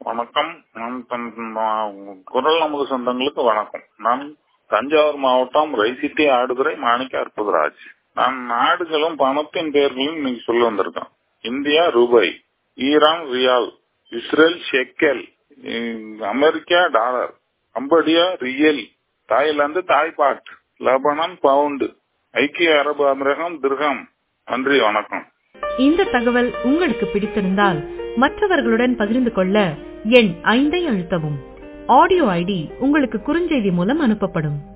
வணக்கம் நான் தன் குரல் நமது சொந்தங்களுக்கு வணக்கம் நான் தஞ்சாவூர் மாவட்டம் ரைசிட்டி ஆடுதுறை மாணிக்க அற்புதராஜ் நான் நாடுகளும் பணத்தின் பெயர்களையும் இன்னைக்கு சொல்ல வந்திருக்கேன் இந்தியா ரூபாய் Iran rial Israel shekel America dollar Cambodia riel Thailand தாய்பாட் லெபனான் பவுண்டு ஐக்கிய அரபு அமீரகம் திர்ஹம் நன்றி வணக்கம் இந்த தகவல் உங்களுக்கு பிடித்திருந்தால் மற்றவர்களுடன் பகிர்ந்து கொள்ள எண் ஐந்தை அழுத்தவும் ஆடியோ ஐடி உங்களுக்கு குறுஞ்செய்தி மூலம் அனுப்பப்படும்